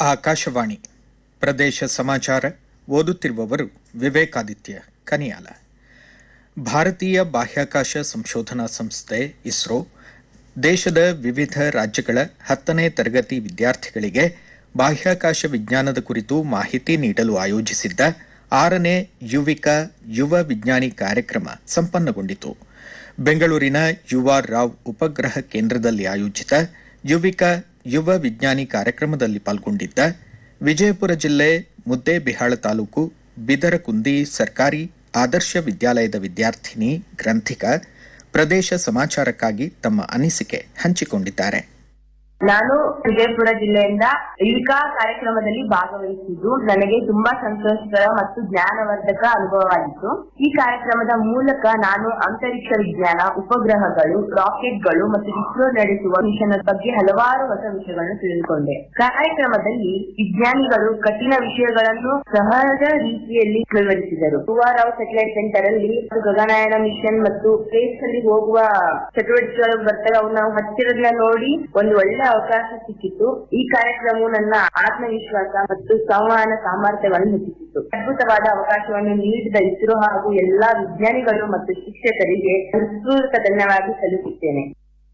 ಆಕಾಶವಾಣಿ ಪ್ರದೇಶ ಸಮಾಚಾರ ಓದುತ್ತಿರುವವರು ವಿವೇಕಾದಿತ್ಯ ಕನಿಯಾಲ ಭಾರತೀಯ ಬಾಹ್ಯಾಕಾಶ ಸಂಶೋಧನಾ ಸಂಸ್ಥೆ ಇಸ್ರೋ ದೇಶದ ವಿವಿಧ ರಾಜ್ಯಗಳ ಹತ್ತನೇ ತರಗತಿ ವಿದ್ಯಾರ್ಥಿಗಳಿಗೆ ಬಾಹ್ಯಾಕಾಶ ವಿಜ್ಞಾನದ ಕುರಿತು ಮಾಹಿತಿ ನೀಡಲು ಆಯೋಜಿಸಿದ್ದ ಆರನೇ ಯುವಿಕ ಯುವ ವಿಜ್ಞಾನಿ ಕಾರ್ಯಕ್ರಮ ಸಂಪನ್ನಗೊಂಡಿತು ಬೆಂಗಳೂರಿನ ಯುವ ರಾವ್ ಉಪಗ್ರಹ ಕೇಂದ್ರದಲ್ಲಿ ಆಯೋಜಿತ ಯುವಿಕ ಯುವ ವಿಜ್ಞಾನಿ ಕಾರ್ಯಕ್ರಮದಲ್ಲಿ ಪಾಲ್ಗೊಂಡಿದ್ದ ವಿಜಯಪುರ ಜಿಲ್ಲೆ ಮುದ್ದೇಬಿಹಾಳ ತಾಲೂಕು ಬಿದರಕುಂದಿ ಸರ್ಕಾರಿ ಆದರ್ಶ ವಿದ್ಯಾಲಯದ ವಿದ್ಯಾರ್ಥಿನಿ ಗ್ರಂಥಿಕಾ ಪ್ರದೇಶ ಸಮಾಚಾರಕ್ಕಾಗಿ ತಮ್ಮ ಅನಿಸಿಕೆ ಹಂಚಿಕೊಂಡಿದ್ದಾರೆ ನಾನು ವಿಜಯಪುರ ಜಿಲ್ಲೆಯಿಂದ ಯುವಿಕಾ ಕಾರ್ಯಕ್ರಮದಲ್ಲಿ ಭಾಗವಹಿಸಿದ್ದು ನನಗೆ ತುಂಬಾ ಸಂತೋಷಕರ ಮತ್ತು ಜ್ಞಾನವರ್ಧಕ ಅನುಭವವಾಗಿತ್ತು ಈ ಕಾರ್ಯಕ್ರಮದ ಮೂಲಕ ನಾನು ಅಂತರಿಕ್ಷ ವಿಜ್ಞಾನ ಉಪಗ್ರಹಗಳು ರಾಕೆಟ್ಗಳು ಮತ್ತು ಇಸ್ರೋ ನಡೆಸುವ ಮಿಷನ್ ಬಗ್ಗೆ ಹಲವಾರು ಹೊಸ ವಿಷಯಗಳನ್ನು ತಿಳಿದುಕೊಂಡೆ ಕಾರ್ಯಕ್ರಮದಲ್ಲಿ ವಿಜ್ಞಾನಿಗಳು ಕಠಿಣ ವಿಷಯಗಳನ್ನು ಸಹಜ ರೀತಿಯಲ್ಲಿ ವಿವರಿಸಿದರು ರಾವ್ ಸೆಟಲೈಟ್ ಸೆಂಟರ್ ಅಲ್ಲಿ ಗಗನಯಾನ ಮಿಷನ್ ಮತ್ತು ಸ್ಪೇಸ್ ಅಲ್ಲಿ ಹೋಗುವ ಚಟುವಟಿಕೆಗಳು ಬರ್ತವೆ ಅವು ನಾವು ಹತ್ತಿರದಿಂದ ನೋಡಿ ಒಂದು ಒಳ್ಳೆ ಅವಕಾಶ ಸಿಕ್ಕಿತ್ತು ಈ ಕಾರ್ಯಕ್ರಮವು ನನ್ನ ಆತ್ಮವಿಶ್ವಾಸ ಮತ್ತು ಸಂವಹನ ಸಾಮರ್ಥ್ಯವನ್ನು ಹೆಚ್ಚಿಸಿತು ಅದ್ಭುತವಾದ ಅವಕಾಶವನ್ನು ನೀಡಿದ ಇಸ್ರೋ ಹಾಗೂ ಎಲ್ಲಾ ವಿಜ್ಞಾನಿಗಳು ಮತ್ತು ಶಿಕ್ಷಕರಿಗೆ ಹೃತ್ಪೂರ್ವಕ ಧನ್ಯವಾದ ಸಲ್ಲಿಸುತ್ತೇನೆ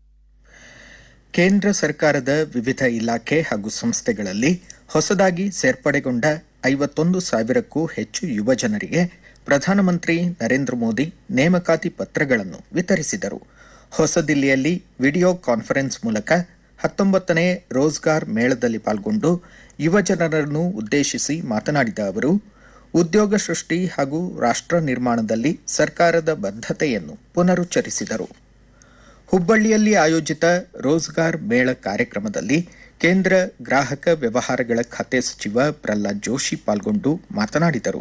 ಕೇಂದ್ರ ಸರ್ಕಾರದ ವಿವಿಧ ಇಲಾಖೆ ಹಾಗೂ ಸಂಸ್ಥೆಗಳಲ್ಲಿ ಹೊಸದಾಗಿ ಸೇರ್ಪಡೆಗೊಂಡ ಐವತ್ತೊಂದು ಸಾವಿರಕ್ಕೂ ಹೆಚ್ಚು ಯುವ ಜನರಿಗೆ ಪ್ರಧಾನಮಂತ್ರಿ ನರೇಂದ್ರ ಮೋದಿ ನೇಮಕಾತಿ ಪತ್ರಗಳನ್ನು ವಿತರಿಸಿದರು ಹೊಸದಿಲ್ಲಿಯಲ್ಲಿ ವಿಡಿಯೋ ಕಾನ್ಫರೆನ್ಸ್ ಮೂಲಕ ಹತ್ತೊಂಬತ್ತನೇ ರೋಜ್ಗಾರ್ ಮೇಳದಲ್ಲಿ ಪಾಲ್ಗೊಂಡು ಯುವ ಜನರನ್ನು ಉದ್ದೇಶಿಸಿ ಮಾತನಾಡಿದ ಅವರು ಉದ್ಯೋಗ ಸೃಷ್ಟಿ ಹಾಗೂ ರಾಷ್ಟ್ರ ನಿರ್ಮಾಣದಲ್ಲಿ ಸರ್ಕಾರದ ಬದ್ಧತೆಯನ್ನು ಪುನರುಚ್ಚರಿಸಿದರು ಹುಬ್ಬಳ್ಳಿಯಲ್ಲಿ ಆಯೋಜಿತ ರೋಜ್ಗಾರ್ ಮೇಳ ಕಾರ್ಯಕ್ರಮದಲ್ಲಿ ಕೇಂದ್ರ ಗ್ರಾಹಕ ವ್ಯವಹಾರಗಳ ಖಾತೆ ಸಚಿವ ಪ್ರಹ್ಲಾದ್ ಜೋಶಿ ಪಾಲ್ಗೊಂಡು ಮಾತನಾಡಿದರು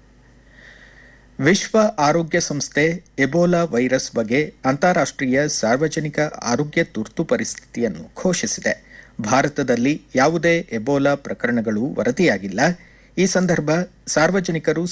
ವಿಶ್ವ ಆರೋಗ್ಯ ಸಂಸ್ಥೆ ಎಬೋಲಾ ವೈರಸ್ ಬಗ್ಗೆ ಅಂತಾರಾಷ್ಟೀಯ ಸಾರ್ವಜನಿಕ ಆರೋಗ್ಯ ತುರ್ತು ಪರಿಸ್ಥಿತಿಯನ್ನು ಘೋಷಿಸಿದೆ ಭಾರತದಲ್ಲಿ ಯಾವುದೇ ಎಬೋಲಾ ಪ್ರಕರಣಗಳು ವರದಿಯಾಗಿಲ್ಲ ಈ ಸಂದರ್ಭ ಸಾರ್ವಜನಿಕರು